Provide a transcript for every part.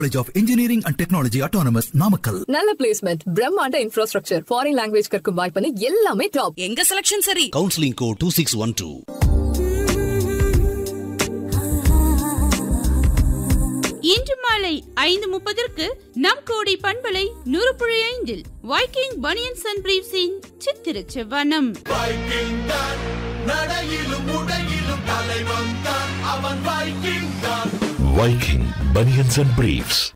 College of Engineering and Technology Autonomous Namakkal. நல்ல placement பிரம்மாண்ட infrastructure foreign language கற்கும் வாய்ப்பு எல்லாமே டாப் எங்க செலக்ஷன் சரி counselling code two six one two இன்று மாலை ஐந்து முப்பதற்கு நம் கோடி பண்பலை நூறு புள்ளி ஐந்தில் வைக்கிங் பனியன்ஸ் அண்ட் பிரீவ்ஸின் சித்திர செவ்வனம் Viking Bunions and Briefs.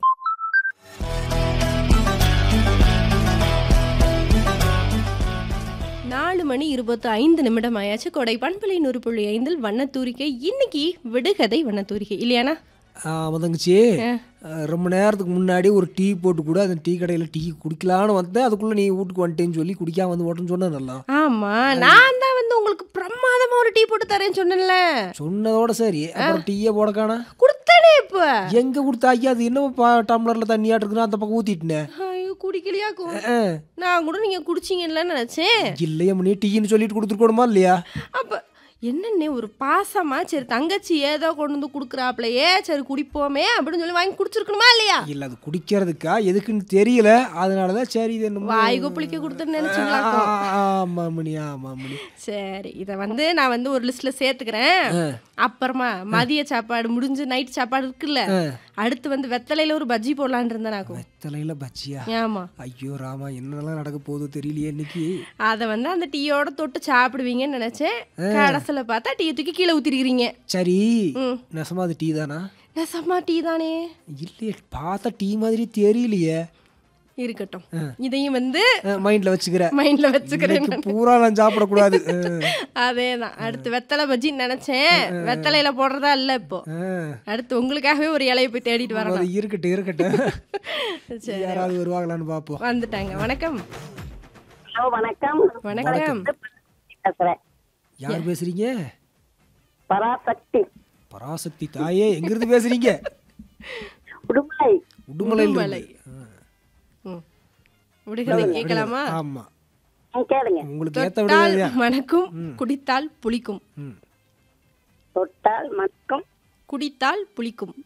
நாலு மணி இருபத்தி ஐந்து நிமிடம் ஆயாச்சு கொடை பண்பலை நூறு புள்ளி ஐந்தில் வண்ணத்தூரிகை இன்னைக்கு விடுகதை வண்ணத்தூரிகை இல்லையானா ஆமாம் தங்கச்சி அஹ், ரொம்ப நேரத்துக்கு முன்னாடி ஒரு டீ போட்டு கூட அந்த டீ கடையில் டீ குடிக்கலான்னு வந்தேன் அதுக்குள்ளே நீ வீட்டுக்கு வந்துட்டேன்னு சொல்லி குடிக்காம வந்து ஓட்டுன்னு சொன்ன நல்லா ஆமா நான் தான் வந்து உங்களுக்கு பிரமாதமா ஒரு டீ போட்டு தரேன்னு சொன்னேன்ல சொன்னதோட சரி அப்புறம் டீயே போடக்கானா கொடுத்தனே இப்ப எங்க கொடுத்தா ஐயா அது என்ன டம்ளர்ல தண்ணியாட்டு இருக்குன்னு அந்த பக்கம் ஊத்திட்டேன் ஐயோ குடிக்கலையாக்கும் நான் கூட நீங்க குடிச்சீங்கன்னு நினைச்சேன் இல்லையா நீ டீன்னு சொல்லிட்டு கொடுத்துருக்கணுமா இல்லையா அப்ப என்னன்னே ஒரு பாசமா சரி தங்கச்சி ஏதோ கொண்டு வந்து குடுக்குறாப்லையே சரி குடிப்போமே அப்படின்னு சொல்லி வாங்கி குடிச்சிருக்கணுமா இல்லையா இல்ல அது குடிக்கிறதுக்கா எதுக்குன்னு தெரியல அதனாலதான் சரி இது என்னமோ வாய் கொப்பளிக்க கொடுத்துன்னு நினைச்சீங்களா ஆமா மணி ஆமா மணி சரி இதை வந்து நான் வந்து ஒரு லிஸ்ட்ல சேர்த்துக்கிறேன் அப்புறமா மதிய சாப்பாடு முடிஞ்சு நைட் சாப்பாடு இருக்குல்ல அடுத்து வந்து வெத்தலையில ஒரு பஜ்ஜி போடலான்னு இருந்தேன் நான் தலையில பச்சியா ஆமா ஐயோ ராமா என்னெல்லாம் நடக்க போகுதோ தெரியலையே இன்னைக்கு அதை வந்து அந்த டீயோட தொட்டு சாப்பிடுவீங்கன்னு நினைச்சேன் கடைசியில பார்த்தா டீ தூக்கி கீழே ஊத்திருக்கிறீங்க சரி ம். நெசமா அது டீ தானா நெசமா டீ தானே இல்லையே பார்த்தா டீ மாதிரி தெரியலையே இருக்கட்டும் இதையும் வந்து மைண்ட்ல வச்சுக்கிற மைண்ட்ல வச்சுக்கிறேன் இன்னைக்கு பூரா நான் சாப்பிடக்கூடாது அஹ், அதேதான் அடுத்து வெத்தலை பஜ்ஜின்னு நினைச்சேன் வெத்தலையில போடுறதா இல்ல இப்போ அஹ். அடுத்து உங்களுக்காகவே ஒரு இலையை போய் தேடிட்டு அது வரணும் இருக்கட்டும் இருக்கட்டும் சரி யாராவது வருவாங்களான்னு பார்ப்போம் வந்துட்டாங்க வணக்கம் ஹலோ வணக்கம் வணக்கம் பேசுறேன் யார் பேசுறீங்க பராசக்தி பராசக்தி தாயே எங்கிருந்து பேசுறீங்க உடுமலை உடுமலையில் உடுமலை. ம். விடுகதை கேட்கலாமா ஆமா ம், கேளுங்க உங்களுக்கு ஏத்த தொட்டால் விடுதலையா மணக்கும் குடித்தால் புளிக்கும் தொட்டால் மணக்கும் குடித்தால் புளிக்கும்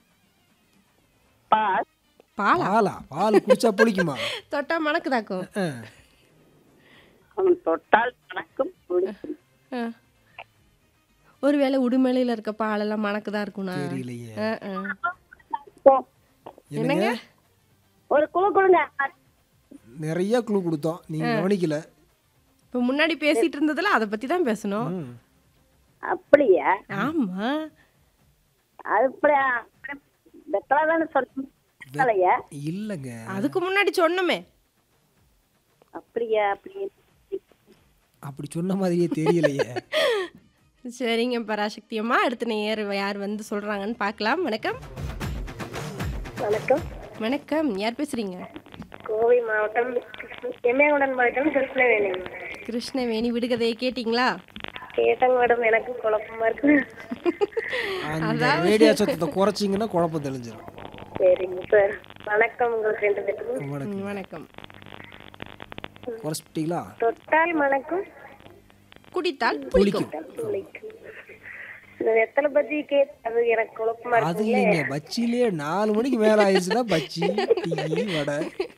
பால் பாலா பாலா பால் குடிச்சா புளிக்குமா தொட்டா மணக்குதாக்கும் அஹ். அவன் தொட்டால் மணக்கும் பிடிக்கும் ஆ. ஒருவேளை உடுமலையில இருக்க பாலெல்லாம் மணக்குதா இருக்கும்னா தெரியலையே ஆ, ஆ. போ. என்னங்க ஒரு குழு கொடுங்க நிறைய குழு கொடுத்தோம் நீங்க கவனிக்கல இப்ப முன்னாடி பேசிட்டு இருந்ததுல அதை பத்தி தான் பேசணும் ம். அப்படியா ஆமா அது அப்படியா வெத்தலை தானே சொல்லலையா இல்லங்க அதுக்கு முன்னாடி சொன்னமே அப்படியா அப்படியே அப்படி சொன்ன மாதிரியே தெரியலையே சரிங்க பராசக்தி அம்மா அடுத்து நேர் யார் வந்து சொல்றாங்கன்னு பார்க்கலாம் வணக்கம் வணக்கம் வணக்கம் யார் பேசுறீங்க கோவை மாவட்டம் எம்ஏகுடன் மாவட்டம் கிருஷ்ணவேணி கிருஷ்ணவேணி விடுகதையை கேட்டிங்களா கேட்டங்க மேடம் எனக்கு குழப்பமா இருக்கு அந்த ரேடியோ சத்தத்தை குறைச்சிங்கன்னா குழப்பம் தெளிஞ்சிடும் சரிங்க சார் வணக்கம் உங்களுக்கு ரெண்டு பேருக்கும் வணக்கம் ம், வணக்கம் குறைச்சிட்டீங்களா தொட்டால் மணக்கும் குடித்தால் புளிக்கும் புளிக்கும். இந்த வெத்தலை பஜ்ஜி கேட் அது எனக்கு குழப்பமா அது இருக்கு இல்லைங்க பச்சிலே நாலு மணிக்கு மேல ஆயிடுச்சுன்னா பச்சி டீ வடை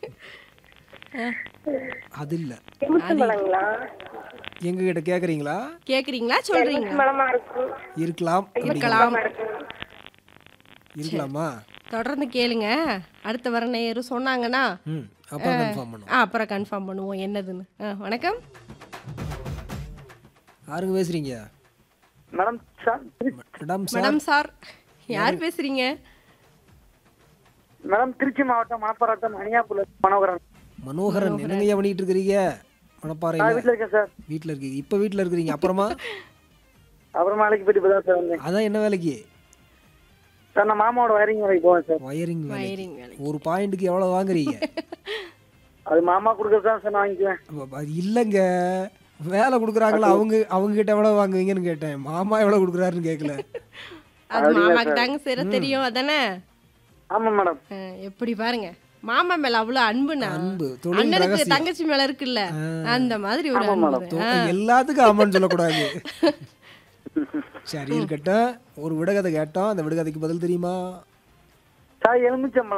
அது இல்ல எமுத்து பழங்களா எங்க கிட்ட கேக்குறீங்களா கேக்குறீங்களா சொல்றீங்களா பழமா இருக்கும் இருக்கலாம் இருக்கலாம் இருக்கலாமா தொடர்ந்து கேளுங்க அடுத்த வர நேரம் சொன்னாங்கன்னா ம் அப்புறம் கன்ஃபார்ம் பண்ணுவோம் ஆ, அப்புறம் கன்ஃபார்ம் பண்ணுவோம் என்னதுன்னு ஆ, வணக்கம் யாருங்க பேசுறீங்க madam sir madam sir madam sir யார் பேசுறீங்க மேடம் திருச்சி மாவட்டம் மணப்பாறாட்டம் அணியாப்புல மனோகரன் மனோகரன் என்னங்கய்யா பண்ணிட்டு இருக்கிறீங்க மணப்பாறையில வீட்டில் இருக்கேன் சார் வீட்டுல இருக்கீங்க இப்ப வீட்டுல இருக்கிறீங்க அப்புறமா அப்புறம் நாளைக்கு போயிட்டு இப்பதான் சார் வந்தேன் அதான் என்ன வேலைக்கு சார் நான் மாமாவோட வயரிங் வேலைக்கு போவேன் சார் வயரிங் வேலை வயரிங் வேலை ஒரு பாயிண்ட்டுக்கு எவ்வளவு வாங்குறீங்க அது மாமா கொடுக்கறது தான் சார் நான் வாங்கிக்குவேன் அப்ப அது இல்லைங்க வேலை கொடுக்குறாங்களா அவங்க அவங்க கிட்ட எவ்வளவு வாங்குவீங்கன்னு கேட்டேன் மாமா எவ்வளவு கொடுக்குறாருன்னு கேட்கல அது மாமாக்கு தாங்க சேர தெரியும் அதானே ஆமாம் மேடம் ஆ, எப்படி பாருங்க மாமா மேல அவ்வளவு அன்புனா அன்பு, தொழில் அண்ணனுக்கு ரகசியம். தங்கச்சி மேல இருக்குல்ல அந்த மாதிரி ஒரு அன்பு தொ- எல்லாத்துக்கும் ஆமான்னு சொல்லக்கூடாது சரி இருக்கட்டும் ஒரு விடகதை கேட்டோம் அந்த விடகதைக்கு பதில் தெரியுமா சார் எலுமிச்சம்பழம்